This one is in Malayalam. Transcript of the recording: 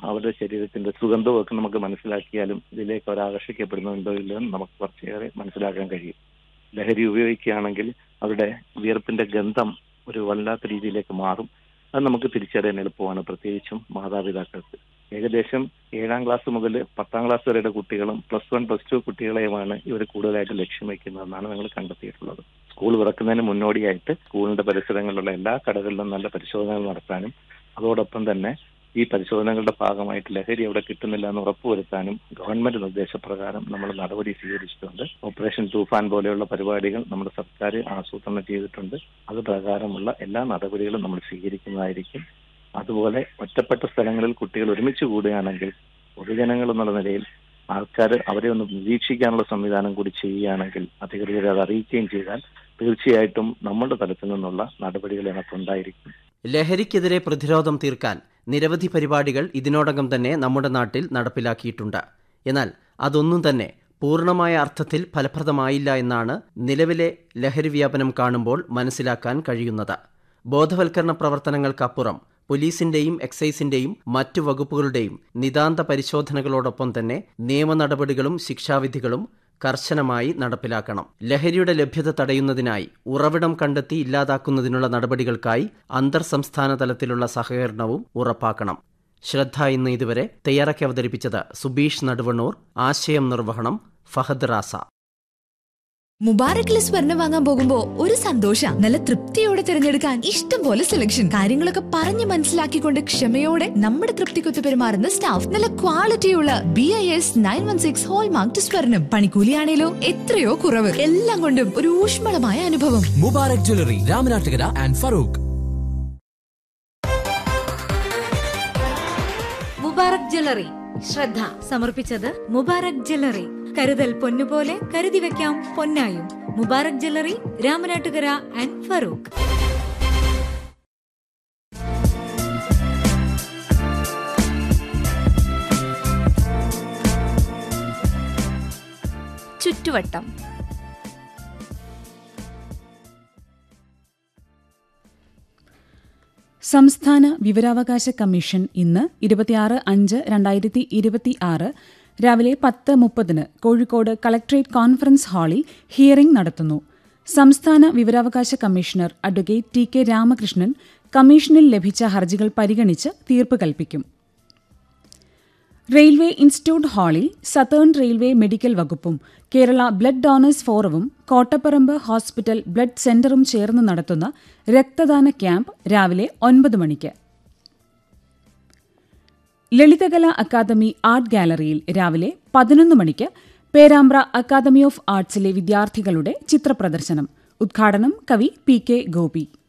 അവരുടെ ശരീരത്തിന്റെ സുഗന്ധമൊക്കെ നമുക്ക് മനസ്സിലാക്കിയാലും ഇതിലേക്ക് അവർ ആകർഷിക്കപ്പെടുന്നുണ്ടോ ഇല്ലയോ എന്ന് നമുക്ക് കുറച്ചേറെ മനസ്സിലാക്കാൻ കഴിയും ലഹരി ഉപയോഗിക്കുകയാണെങ്കിൽ അവരുടെ വിയർപ്പിന്റെ ഗന്ധം ഒരു വല്ലാത്ത രീതിയിലേക്ക് മാറും അത് നമുക്ക് തിരിച്ചറിയാൻ എളുപ്പമാണ് പ്രത്യേകിച്ചും മാതാപിതാക്കൾക്ക് ഏകദേശം ഏഴാം ക്ലാസ് മുതൽ പത്താം ക്ലാസ് വരെയുടെ കുട്ടികളും പ്ലസ് വൺ പ്ലസ് ടു കുട്ടികളെയുമാണ് ഇവർ കൂടുതലായിട്ട് ലക്ഷ്യം വയ്ക്കുന്നതെന്നാണ് ഞങ്ങൾ കണ്ടെത്തിയിട്ടുള്ളത് സ്കൂൾ തുറക്കുന്നതിന് മുന്നോടിയായിട്ട് സ്കൂളിന്റെ പരിസരങ്ങളിലുള്ള എല്ലാ കടകളിലും നല്ല പരിശോധനകൾ നടത്താനും അതോടൊപ്പം തന്നെ ഈ പരിശോധനകളുടെ ഭാഗമായിട്ട് ലഹരി അവിടെ കിട്ടുന്നില്ല എന്ന് ഉറപ്പുവരുത്താനും ഗവൺമെന്റ് നിർദ്ദേശപ്രകാരം നമ്മൾ നടപടി സ്വീകരിച്ചിട്ടുണ്ട് ഓപ്പറേഷൻ തൂഫാൻ പോലെയുള്ള പരിപാടികൾ നമ്മുടെ സർക്കാർ ആസൂത്രണം ചെയ്തിട്ടുണ്ട് അത് പ്രകാരമുള്ള എല്ലാ നടപടികളും നമ്മൾ സ്വീകരിക്കുന്നതായിരിക്കും അതുപോലെ ഒറ്റപ്പെട്ട സ്ഥലങ്ങളിൽ കുട്ടികൾ ഒരുമിച്ച് കൂടുകയാണെങ്കിൽ പൊതുജനങ്ങൾ എന്നുള്ള നിലയിൽ ആൾക്കാർ അവരെ ഒന്ന് നിരീക്ഷിക്കാനുള്ള സംവിധാനം കൂടി ചെയ്യുകയാണെങ്കിൽ അധികൃതരെ അത് അറിയിക്കുകയും ചെയ്താൽ തീർച്ചയായിട്ടും നമ്മുടെ തലത്തിൽ നിന്നുള്ള നടപടികൾ ഇതിനകത്തുണ്ടായിരിക്കും ലഹരിക്കെതിരെ പ്രതിരോധം തീർക്കാൻ നിരവധി പരിപാടികൾ ഇതിനോടകം തന്നെ നമ്മുടെ നാട്ടിൽ നടപ്പിലാക്കിയിട്ടുണ്ട് എന്നാൽ അതൊന്നും തന്നെ പൂർണ്ണമായ അർത്ഥത്തിൽ ഫലപ്രദമായില്ല എന്നാണ് നിലവിലെ ലഹരി വ്യാപനം കാണുമ്പോൾ മനസ്സിലാക്കാൻ കഴിയുന്നത് ബോധവൽക്കരണ പ്രവർത്തനങ്ങൾക്കപ്പുറം പോലീസിന്റെയും എക്സൈസിന്റെയും മറ്റു വകുപ്പുകളുടെയും നിതാന്ത പരിശോധനകളോടൊപ്പം തന്നെ നിയമ നടപടികളും ശിക്ഷാവിധികളും കർശനമായി നടപ്പിലാക്കണം ലഹരിയുടെ ലഭ്യത തടയുന്നതിനായി ഉറവിടം കണ്ടെത്തി ഇല്ലാതാക്കുന്നതിനുള്ള നടപടികൾക്കായി അന്തർ സംസ്ഥാന തലത്തിലുള്ള സഹകരണവും ഉറപ്പാക്കണം ശ്രദ്ധ ഇന്ന് ഇതുവരെ തയ്യാറാക്കി അവതരിപ്പിച്ചത് സുബീഷ് നടുവണ്ണൂർ ആശയം നിർവഹണം ഫഹദ് റാസ മുബാറക്കില് സ്വർണം വാങ്ങാൻ പോകുമ്പോ ഒരു സന്തോഷ നല്ല തൃപ്തിയോടെ തിരഞ്ഞെടുക്കാൻ ഇഷ്ടം പോലെ സെലക്ഷൻ കാര്യങ്ങളൊക്കെ പറഞ്ഞ് മനസ്സിലാക്കിക്കൊണ്ട് ക്ഷമയോടെ നമ്മുടെ തൃപ്തിക്കൊത്ത് പെരുമാറുന്ന സ്റ്റാഫ് നല്ല ക്വാളിറ്റിയുള്ള B I S nine one six hallmark സ്വർണം പണിക്കൂലിയാണേലോ എത്രയോ കുറവ് എല്ലാം കൊണ്ടും ഒരു ഊഷ്മളമായ അനുഭവം Mubarak jewellery Ramanattukara and Farook Mubarak jewellery ശ്രദ്ധ സമർപ്പിച്ചത് മുബാറക് ജ്വല്ലറി കരുതൽ പൊന്നുപോലെ കരുതി വെക്കാം പൊന്നായും മുബാറക് ജ്വല്ലറി രാമനാട്ടുകര ആൻഡ് ഫറൂഖ് ചുറ്റുവട്ടം സംസ്ഥാന വിവരാവകാശ കമ്മീഷൻ ഇന്ന് ഇരുപത്തിയാറ് അഞ്ച് രണ്ടായിരത്തി ഇരുപത്തി ആറ് രാവിലെ പത്ത് മുപ്പതിന് കോഴിക്കോട് കളക്ട്രേറ്റ് കോൺഫറൻസ് ഹാളിൽ ഹിയറിംഗ് നടത്തുന്നു സംസ്ഥാന വിവരാവകാശ commissioner advocate T K Ramakrishnan കമ്മീഷനിൽ ലഭിച്ച ഹർജികൾ പരിഗണിച്ച് തീർപ്പ് കൽപ്പിക്കും റെയിൽവേ ഇൻസ്റ്റിറ്റ്യൂട്ട് ഹാളിൽ സതേൺ റെയിൽവേ മെഡിക്കൽ വകുപ്പും കേരള ബ്ലഡ് ഡോണേഴ്സ് ഫോറവും കോട്ടപ്പറമ്പ് ഹോസ്പിറ്റൽ ബ്ലഡ് സെന്ററും ചേർന്ന് നടത്തുന്ന രക്തദാന ക്യാമ്പ് രാവിലെ ഒൻപത് മണിക്ക് ലളിതകല അക്കാദമി ആർട്ട് ഗാലറിയിൽ രാവിലെ പതിനൊന്ന് മണിക്ക് പേരാമ്പ്ര അക്കാദമി ഓഫ് ആർട്സിലെ വിദ്യാർത്ഥികളുടെ ചിത്രപ്രദർശനം ഉദ്ഘാടനം കവി പി കെ ഗോപി